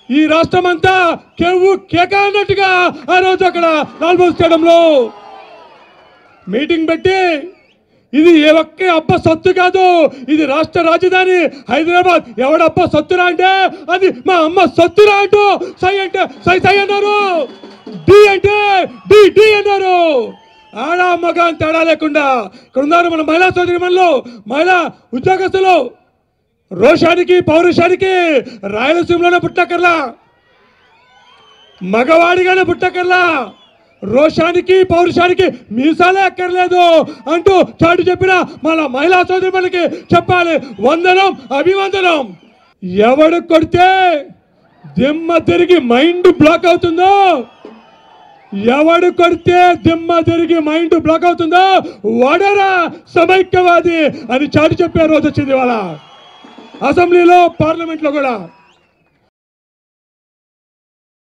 ఈ రాష్ట్రం అంతా కెవ్వు కేక అన్నట్టుగా ఆ రోజు అక్కడ లాల్బాగ్ స్టేడియంలో మీటింగ్ పెట్టి ఇది ఏ ఒక్క అబ్బ సొత్తు కాదు ఇది రాష్ట్ర రాజధాని హైదరాబాద్ ఎవడబ్బ సొత్తురా అంటే అది మా అమ్మ సొత్తురా అంటూ సై అంటే సై సై అన్నారు డి అంటే డి డి అన్నారు ఆడ మగ అని తేడా లేకుండా ఇక్కడ ఉన్నారు మన మహిళా సోదరి మనలో మహిళా ఉద్యోగస్తులు రోషానికి పౌరుషానికి రాయలసీమలోనే పుట్టకర్లా మగవాడిగానే పుట్టకర్లా రోషానికి పౌరుషానికి మీసాలే అక్కర్లేదు అంటూ చాటు చెప్పిన మన మహిళా సోదరి మనకి చెప్పాలి వందనం అభివందనం ఎవడు కొడితే దిమ్మ తిరిగి మైండ్ బ్లాక్ అవుతుందో ఎవడు కొడితే దిమ్మ తిరిగి మైండ్ బ్లాక్ అవుతుందో వడరా సమైక్యవాది అని చాటి చెప్పే రోజు వచ్చింది ఇవాళ అసెంబ్లీలో పార్లమెంట్లో కూడా